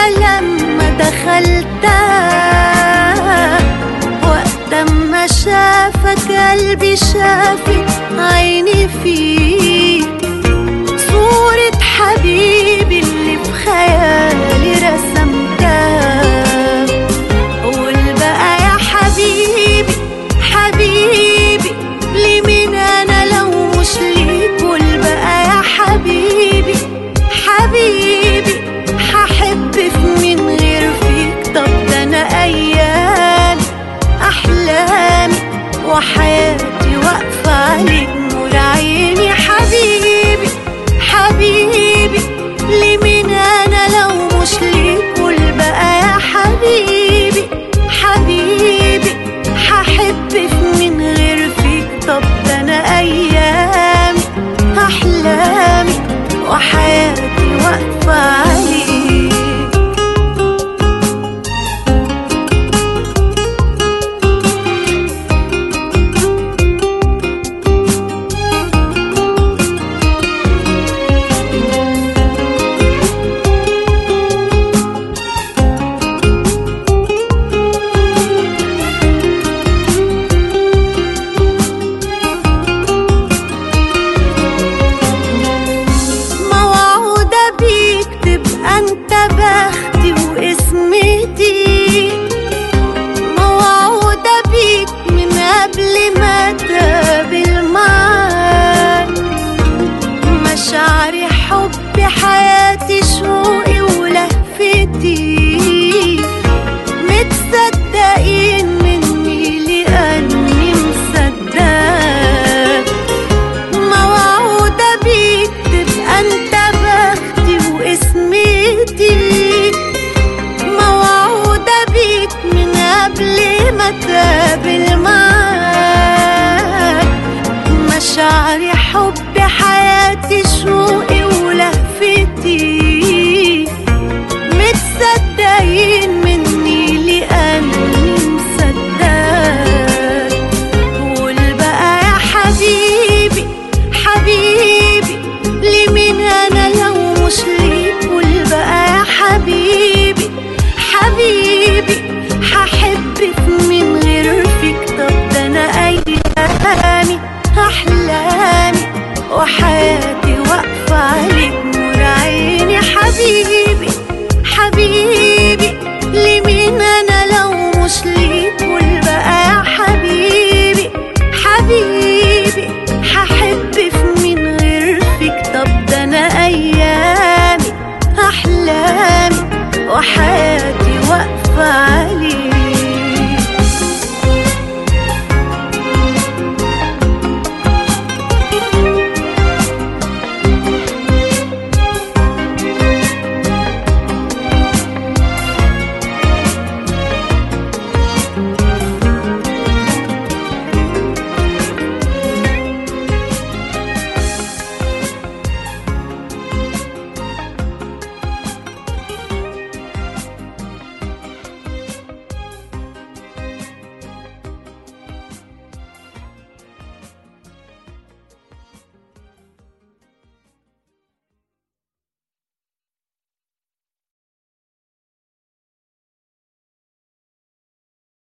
لما دخلتها وقت ما شافك قلبي شافك عيني فيك صورة حبيبي اللي في خيالي رسمتها قول بقى يا حبيبي حبيبي ليه مين انا لو مش ليك قول بقى يا حبيبي حبيبي هحب في مين غير فيك طب ده انا ايامي احلامي وحياتي واقفه عليك نور عيني حبيبي حبيبي ليه مين انا لو مش ليك قول بقى يا حبيبي حبيبي هحب في مين غير فيك طب ده انا ايامي احلامي وحياتي واقفه عليك موعودة بيك تبقى انت بختي واسمتي موعودة بيك من قبل ما تقابل معاك مشاعري حبي حياتي شوقي